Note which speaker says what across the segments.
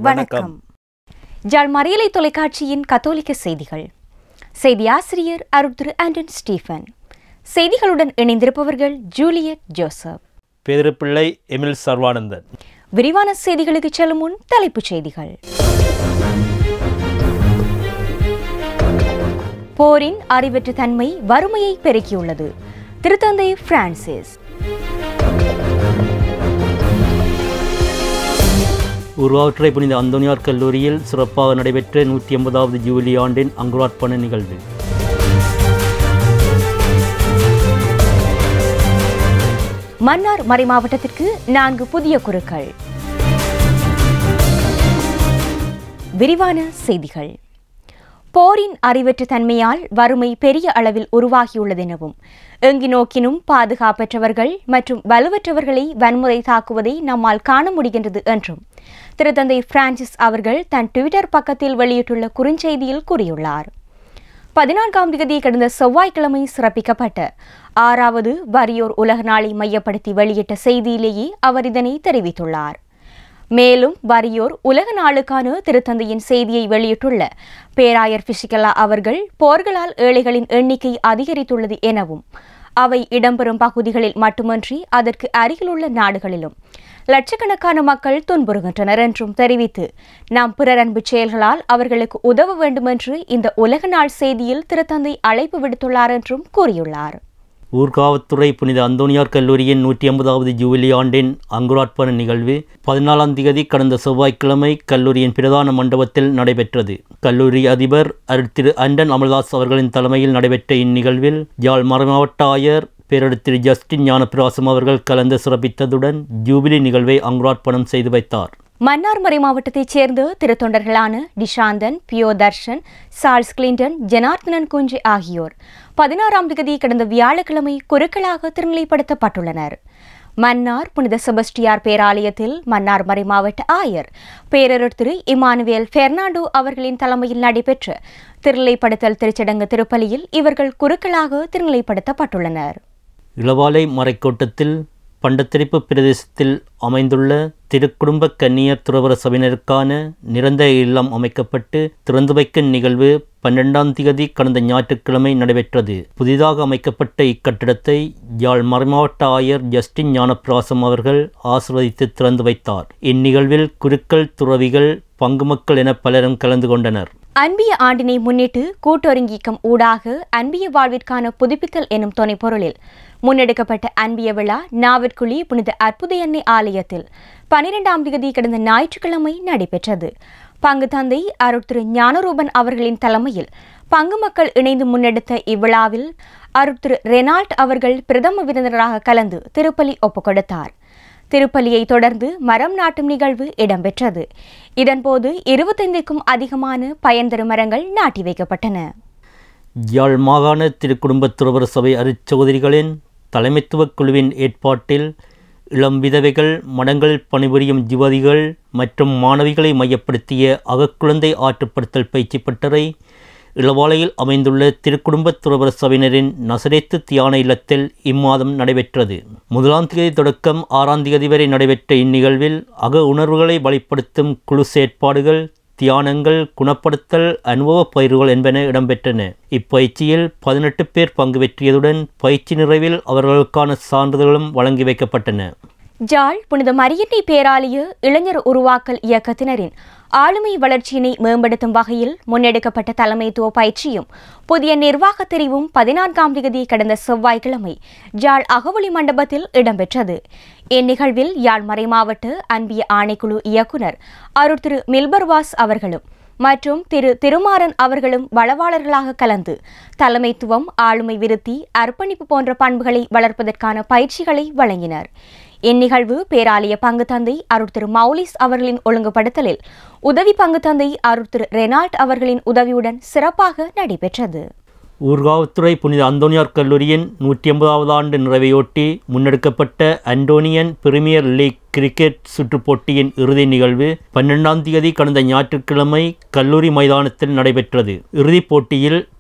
Speaker 1: வணக்கம் ஜாழ் மறியலை தொலைக்காட்சியின் கத்தோலிக்க செய்திகள் செய்தி ஆசிரியர் அருள் திரு ஆண்டன் ஸ்டீஃபன் செய்திகளுடன் இணைந்திருப்பவர்கள் Juliet Joseph
Speaker 2: Pedarapillai Emil Sarvanandan
Speaker 1: விரிவான செய்திகளுக்கு செல்லும் முன் தலைப்புச் செய்திகள் போரின் அறிவற்ற தன்மை வறுமையை பெருக்கியுள்ளது திருத்தந்தை பிரான்சிஸ்
Speaker 2: உருவாற்றை புனித அந்தோனியார் கல்லூரியில் சிறப்பாக நடைபெற்ற நூற்றி எண்பதாவது ஜூபிலி ஆண்டின் அங்குரார்ப்பண நிகழ்வு
Speaker 1: மன்னார் மறைமாவட்டத்திற்கு நான்கு புதிய குருக்கள் விரிவான செய்திகள் போரின் அறிவற்ற தன்மையால் வறுமை பெரிய அளவில் உருவாகியுள்ளதெனவும் எங்கு நோக்கினும் பாதுகாப்பற்றவர்கள் மற்றும் வலுவற்றவர்களை வன்முறை தாக்குவதை நம்மால் காண முடிகின்றது என்றும் திருத்தந்தை பிரான்சிஸ் அவர்கள் தன் ட்விட்டர் பக்கத்தில் வெளியிட்டுள்ள குறுஞ்செய்தியில் கூறியுள்ளார் பதினான்காம் தேதி கடந்த செவ்வாய்க்கிழமை சிறப்பிக்கப்பட்ட ஆறாவது வறியோர் உலக நாளை மையப்படுத்தி வெளியிட்ட செய்தியிலேயே அவர் இதனை தெரிவித்துள்ளார் மேலும் வறியோர் உலக நாளுக்கான திருத்தந்தையின் செய்தியை வெளியிட்டுள்ள பேராயர் பிசிகலா அவர்கள் போர்களால் ஏழைகளின் எண்ணிக்கை அதிகரித்துள்ளது எனவும் அவை இடம்பெறும் பகுதிகளில் மட்டுமன்றி அதற்கு அருகிலுள்ள நாடுகளிலும் லட்சக்கணக்கான மக்கள் துன்புறுகின்றனர் என்றும் தெரிவித்து நாம் பிறர் அன்பு செயல்களால் அவர்களுக்கு உதவ வேண்டுமென்று இந்த உலக நாள் செய்தியில் திருத்தந்தை அழைப்பு விடுத்துள்ளார் என்றும் கூறியுள்ளார்
Speaker 2: ஊர்காவத்துறை புனித அந்தோனியார் கல்லூரியின் நூற்றி ஐம்பதாவது ஜூபிலி ஆண்டின் அங்குரார்ப்பண நிகழ்வு பதினாலாம் தேதி கடந்த செவ்வாய்க்கிழமை கல்லூரியின் பிரதான மண்டபத்தில் நடைபெற்றது கல்லூரி அதிபர் அருள் திரு அண்டன் அமல்தாஸ் அவர்களின் தலைமையில் நடைபெற்ற இந்நிகழ்வில் யாழ் மறைமாவட்ட ஆயர் பேரர் திரு ஜஸ்டின் ஞானப்பிராசம் அவர்கள் கலந்து சிறப்பித்ததுடன் ஜூபிலி நிகழ்வை அங்குரார்ப்பணம் செய்து வைத்தார்
Speaker 1: மன்னார் மறை மாவட்டத்தைச் சேர்ந்த திருத்தொண்டர்களான Dishanthan Pio Darshan Charles Clinton Janarthanan Kunju ஆகியோர் பதினாறாம் தேதி கடந்த வியாழக்கிழமை குருக்களாக திருநிலைப்படுத்தப்பட்டுள்ளனர் மன்னார் புனித செபஸ்டியார் பேராலயத்தில் மன்னார் மறை மாவட்ட ஆயர் பேரரர் திரு இமானுவேல் பெர்னாண்டோ அவர்களின் தலைமையில் நடைபெற்ற திருநிலைப்படுத்தல் திருச்சடங்கு திருப்பலியில் இவர்கள் குருக்களாக திருநிலைப்படுத்தப்பட்டுள்ளனர்
Speaker 2: இளவாலை மறைக்கோட்டத்தில் பண்டத்திரிப்பு பிரதேசத்தில் அமைந்துள்ள திருக்குடும்ப கன்னியர் துறவர சபையினருக்கான நிரந்தர இல்லம் அமைக்கப்பட்டு திறந்து வைக்கும் நிகழ்வு பன்னெண்டாம் தேதி கடந்த ஞாயிற்றுக்கிழமை நடைபெற்றது புதிதாக அமைக்கப்பட்ட இக்கட்டிடத்தை யாழ் மறைமாவட்ட ஆயர் ஜஸ்டின் ஞானப்பிராசம் அவர்கள் ஆசிர்வதித்து திறந்து வைத்தார் இந்நிகழ்வில் குருக்கள் துறவிகள் பங்கு மக்கள் என பலரும் கலந்து கொண்டனர்
Speaker 1: அன்பிய ஆண்டினை முன்னிட்டு கூட்டொருங்கீக்கம் ஊடாக அன்பிய வாழ்விற்கான புதுப்பித்தல் எனும் துணைப்பொருளில் முன்னெடுக்கப்பட்ட அன்பிய விழா நாவற்குழி புனித அற்புத எண்ணெய் ஆலயத்தில் பனிரெண்டாம் தேதி கடந்த ஞாயிற்றுக்கிழமை நடைபெற்றது பங்கு தந்தை அருட்திரு ஞானரூபன் அவர்களின் தலைமையில் பங்கு மக்கள் இணைந்து முன்னெடுத்த இவ்விழாவில் அருட்திரு ரெனால்ட் அவர்கள் பிரதம விருந்தினராக கலந்து திருப்பலி ஒப்புக் கொடுத்தார் திருப்பலியை தொடர்ந்து மரம் நாட்டும் நிகழ்வு இடம்பெற்றது இதன்போது இருபத்தைந்துக்கும் அதிகமான பயன் தரும் மரங்கள் நாட்டி வைக்கப்பட்டன
Speaker 2: யாழ் மாகாண திருக்குடும்ப துறவர சபை அருச்சகோதரிகளின் தலைமைத்துவக் குழுவின் ஏற்பாட்டில் இளம் விதவைகள் மடங்களில் பணிபுரியும் யுவதிகள் மற்றும் மாணவிகளை மையப்படுத்திய அகக்குழந்தை ஆற்றுப்படுத்தல் பயிற்சி பட்டறை இளவாலையில் அமைந்துள்ள திருக்குடும்ப துறவர சபையினரின் நசரேத்து தியான இல்லத்தில் இம்மாதம் நடைபெற்றது முதலாம் தேதி தொடக்கம் ஆறாம் தேதி வரை நடைபெற்ற இந்நிகழ்வில் அக உணர்வுகளை வழிப்படுத்தும் குழு செயற்பாடுகள் தியானங்கள் குணப்படுத்தல் அனுபவ பயிர்கள் என்பன இடம்பெற்றன இப்பயிற்சியில் பதினெட்டு பேர் பங்கு பெற்றியதுடன் பயிற்சி நிறைவில் அவர்களுக்கான சான்றிதழ்களும் வழங்கி வைக்கப்பட்டன
Speaker 1: ஜாழ் புனித மரியன்னை பேராலய இளைஞர் உருவாக்கல் இயக்கத்தினரின் ஆளுமை வளர்ச்சியினை மேம்படுத்தும் வகையில் முன்னெடுக்கப்பட்ட தலைமைத்துவ பயிற்சியும் புதிய நிர்வாக தெரிவும் பதினான்காம் தேதி கடந்த செவ்வாய்க்கிழமை ஜாழ் அகவொளி மண்டபத்தில் இடம்பெற்றது இந்நிகழ்வில் யாழ் மறைமாவட்ட அன்பிய ஆணைக்குழு இயக்குனர் அருள் திரு மில்பர்வாஸ் அவர்களும் மற்றும் திரு திருமாறன் அவர்களும் வளவாளர்களாக கலந்து தலைமைத்துவம் ஆளுமை விருத்தி அர்ப்பணிப்பு போன்ற பண்புகளை வளர்ப்பதற்கான பயிற்சிகளை வழங்கினர் இந்நிகழ்வு பேராலய பங்கு தந்தை அருள் திரு மௌலிஸ் அவர்களின் ஒழுங்குபடுத்தலில் உதவி பங்கு தந்தை அருள் திரு ரெனால்ட் அவர்களின் உதவியுடன் சிறப்பாக நடைபெற்றது
Speaker 2: ஊர்காவத்துறை புனித அந்தோனியார் கல்லூரியின் நூற்றி ஐம்பதாவது ஆண்டு நிறைவையொட்டி முன்னெடுக்கப்பட்ட அண்டோனியன் பிரீமியர் லீக் கிரிக்கெட் சுற்றுப் போட்டியின் இறுதி நிகழ்வு பன்னெண்டாம் தேதி கடந்த ஞாயிற்றுக்கிழமை கல்லூரி மைதானத்தில் நடைபெற்றது இறுதிப் போட்டியில்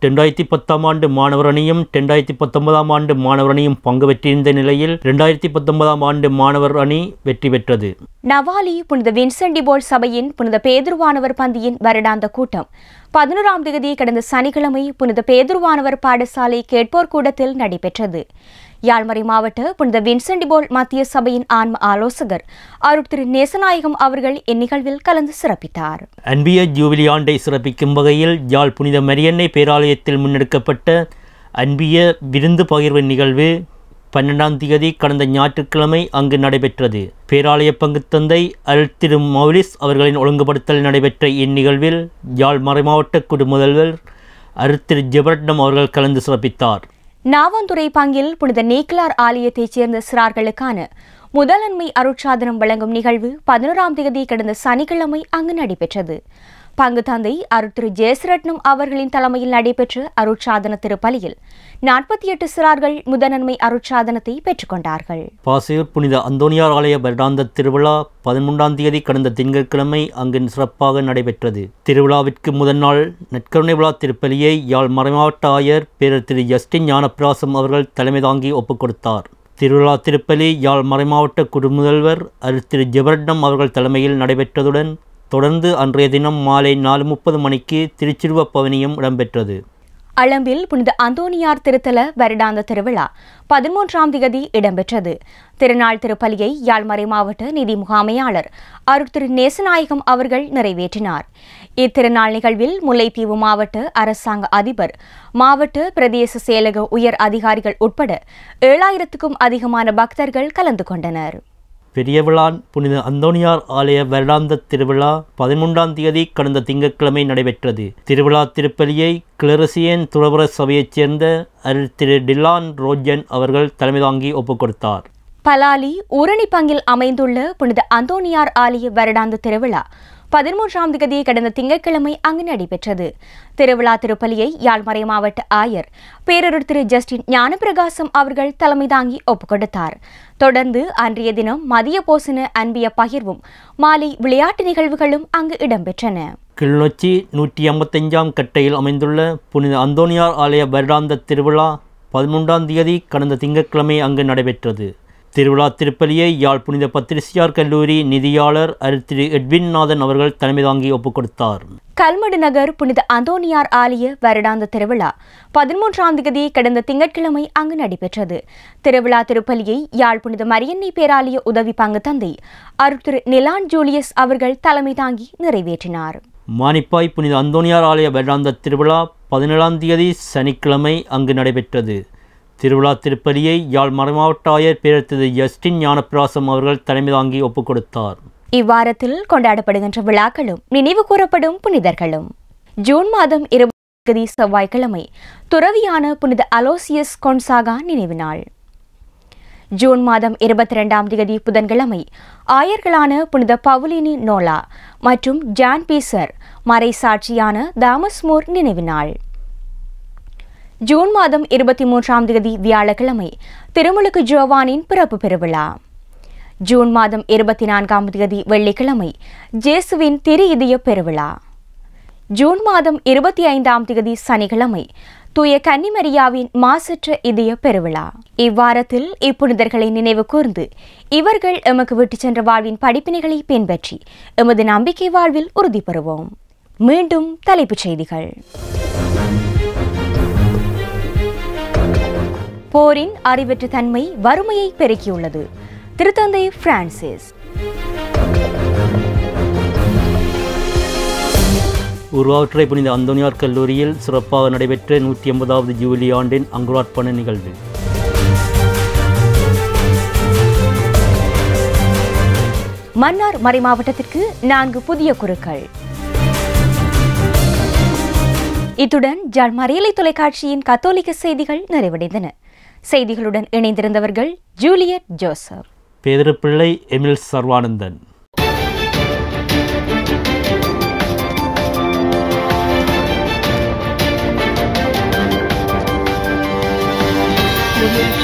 Speaker 2: ரெண்டாயிரத்தி பத்தாம் ஆண்டு மாணவர் அணியும் ரெண்டாயிரத்தி பத்தொன்பதாம் ஆண்டு மாணவர் அணியும் பங்கு பெற்றிருந்த நிலையில் ரெண்டாயிரத்தி பத்தொன்பதாம் ஆண்டு மாணவர் அணி வெற்றி பெற்றது
Speaker 1: நவாலி புனித வின்சென்ட் டிபோல் சபையின் புனித பேதுருவானவர் பந்தியின் வருடாந்த கூட்டம் பதினோராம் தேதி கடந்த சனிக்கிழமை புனித பேதுருவானவர் பாடசாலை கேட்போர் கூடத்தில் நடைபெற்றது யாழ்மறை மாவட்ட புனித வின்சென்ட் டிபோல் மத்திய சபையின் ஆன்ம ஆலோசகர் அருட் திரு நேசநாயகம் அவர்கள் இந்நிகழ்வில் கலந்து சிறப்பித்தார்
Speaker 2: அன்பிய ஜூபிலி ஆண்டை சிறப்பிக்கும் வகையில் யாழ் புனித மரியன்னை பேராலயத்தில் முன்னெடுக்கப்பட்ட அன்பிய விருந்து பகிர்வு நிகழ்வு பன்னெண்டாம் தேதி கடந்த ஞாயிற்றுக்கிழமை அங்கு நடைபெற்றது பேராலய பங்குத்தந்தை அருள் திரு மௌலிஸ் அவர்களின் ஒழுங்குபடுத்தல் நடைபெற்ற இந்நிகழ்வில் யாழ் மறைமாவட்ட குடு முதல்வர் அருள் திரு ஜெபரட்னம் அவர்கள் கலந்து சிறப்பித்தார்
Speaker 1: நாவந்துறை பங்கில் புனித நீக்கிலார் ஆலயத்தைச் சேர்ந்த சிறார்களுக்கான முதலன்மை அருட்சாதனம் வழங்கும் நிகழ்வு பதினோராம் தேதி கடந்த சனிக்கிழமை அங்கு நடைபெற்றது பங்கு தந்தை அருட் திரு ஜெயசிரட்னம் அவர்களின் தலைமையில் நடைபெற்ற அருட்சாதன திருப்பலியில் நாற்பத்தி எட்டு சிறார்கள் முதலன்மை அருட்சாதனத்தை பெற்றுக்கொண்டார்கள்
Speaker 2: பாசையூர் புனித அந்தோனியார் ஆலய வருடாந்த திருவிழா பதிமூன்றாம் தேதி கடந்த திங்கட்கிழமை அங்கு சிறப்பாக நடைபெற்றது திருவிழாவிற்கு முதல் நாள் நற்கருணை விழா திருப்பலியை யாழ் மறைமாவட்ட ஆயர் பேரர் திரு ஜஸ்டின் ஞானப்பிராசம் அவர்கள் தலைமை தாங்கி ஒப்புக் கொடுத்தார் திருவிழா திருப்பலி யாழ் மறைமாவட்ட குடுமுதல்வர் அருள் திரு ஜெபரட்னம் அவர்கள் தலைமையில் நடைபெற்றதுடன் தொடர்ந்து அன்றைய தினம் மாலை நாலு முப்பது மணிக்கு திருச்சிறுவ பவனியும் இடம்பெற்றது
Speaker 1: அளம்பில் புனித அந்தோனியார் திருத்தல வருடாந்த திருவிழா பதிமூன்றாம் திகதி இடம்பெற்றது திருநாள் திருப்பலியை யாழ்மறை மாவட்ட நிதி முகாமையாளர் அருட் திரு நேசநாயகம் அவர்கள் நிறைவேற்றினார் இத்திருநாள் நிகழ்வில் முல்லைத்தீவு மாவட்ட அரசாங்க அதிபர் மாவட்ட பிரதேச செயலக உயர் அதிகாரிகள் உட்பட ஏழாயிரத்துக்கும் அதிகமான பக்தர்கள் கலந்து கொண்டனர்
Speaker 2: பெரியவிழான் புனித அந்தோனியார் ஆலய வருடாந்த திருவிழா பதிமூன்றாம் தேதி கடந்த திங்கட்கிழமை நடைபெற்றது திருவிழா திருப்பலியை கிளரசியன் துறவர சபையைச் சேர்ந்த அருள் திரு டில்லான் ரோஜன் அவர்கள் தலைமை தாங்கி ஒப்புக் கொடுத்தார்
Speaker 1: பலாலி ஊரணி பங்கில் அமைந்துள்ள புனித அந்தோனியார் ஆலய வருடாந்த திருவிழா பதிமூன்றாம் திகதி கடந்த திங்கட்கிழமை அங்கு நடைபெற்றது திருவிழா திருப்பலியை யாழ்மறை மாவட்ட ஆயர் பேரூர் திரு ஜஸ்டின் ஞானப்பிரகாசம் அவர்கள் தலைமை தாங்கி ஒப்புக்கொடுத்தார் தொடர்ந்து அன்றைய தினம் மதிய போசன அன்பிய பகிர்வும் மாலை விளையாட்டு நிகழ்வுகளும் அங்கு இடம்பெற்றன
Speaker 2: கிளிநொச்சி நூற்றி ஐம்பத்தஞ்சாம் கட்டையில் அமைந்துள்ள புனித அந்தோனியார் ஆலய வருடாந்த திருவிழா பதிமூன்றாம் தேதி கடந்த திங்கட்கிழமை அங்கு நடைபெற்றது திருவிழா திருப்பலியை யாழ் புனித பத்திரிசியார் கல்லூரி நிதியாளர் அருள் திரு எட்வின் நாதன் அவர்கள் தலைமை தாங்கி ஒப்புக் கொடுத்தார்
Speaker 1: கல்மடு நகர் புனித அந்தோனியார் ஆலய வருடாந்த திருவிழா பதிமூன்றாம் தேதி கடந்த திங்கட்கிழமை அங்கு நடைபெற்றது திருவிழா திருப்பலியை யாழ் புனித மரியன்னை பேராலய உதவி பங்கு தந்தை அருள் திரு நிலான் ஜூலியஸ் அவர்கள் தலைமை தாங்கி நிறைவேற்றினார்
Speaker 2: மானிப்பாய் புனித அந்தோனியார் ஆலய வருடாந்த திருவிழா பதினேழாம் தேதி சனிக்கிழமை அங்கு நடைபெற்றது திருவிழா திருப்பலியை யாழ் மறைமாவட்ட ஆயர் பேரர் திரு ஜஸ்டின் ஞானப்பிராசம் அவர்கள் தலைமை தாங்கி ஒப்புக் கொடுத்தார்
Speaker 1: இவ்வாரத்தில் கொண்டாடப்படுகின்ற விழாக்களும் நினைவு கூறப்படும் புனிதர்களும் ஜூன் மாதம் இருபது செவ்வாய்க்கிழமை துறவியான புனித அலோசியஸ் கொன்சாகா நினைவு நாள் ஜூன் மாதம் இருபத்தி ரெண்டாம் தேதி புதன்கிழமை ஆயர்களான புனித பவுலினி நோலா மற்றும் ஜான் பீசர் மறைசாட்சியான தாமஸ்மோர் நினைவு நாள் ஜூன் மாதம் இருபத்தி மூன்றாம் தேதி வியாழக்கிழமை திருமுழுக்கு ஜோவானின் பிறப்பு பெருவிழா ஜூன் மாதம் இருபத்தி நான்காம் தேதி வெள்ளிக்கிழமை ஜேசுவின் திரு இதய பெருவிழா ஜூன் மாதம் இருபத்தி ஐந்தாம் தேதி சனிக்கிழமை தூய கன்னிமரியாவின் மாசற்ற இதய பெருவிழா இவ்வாரத்தில் இப்புனிதர்களை நினைவு கூர்ந்து இவர்கள் எமக்கு விட்டுச் சென்ற வாழ்வின் படிப்பினைகளை பின்பற்றி எமது நம்பிக்கை வாழ்வில் உறுதி பெறுவோம் மீண்டும் தலைப்புச் செய்திகள் போரின் அறிவற்ற தன்மை வறுமையை பெருக்கியுள்ளது திருத்தந்தை பிரான்சிஸ்
Speaker 2: உருவாற்றை புனித அந்தோனியார் கல்லூரியில் சிறப்பாக நடைபெற்ற நூற்றி ஐம்பதாவது ஜூபிலி ஆண்டின் அங்குரார்ப்பண நிகழ்வு
Speaker 1: மன்னார் மறைமாவட்டத்திற்கு நான்கு புதிய குருக்கள் இத்துடன் ஜாழ் மறையலை தொலைக்காட்சியின் கத்தோலிக்க செய்திகள் நிறைவடைந்தன செய்திகளுடன் இணைந்திருந்தவர்கள் Juliet Joseph
Speaker 2: Pedarapillai Emil Sarvanandan
Speaker 3: Thank you.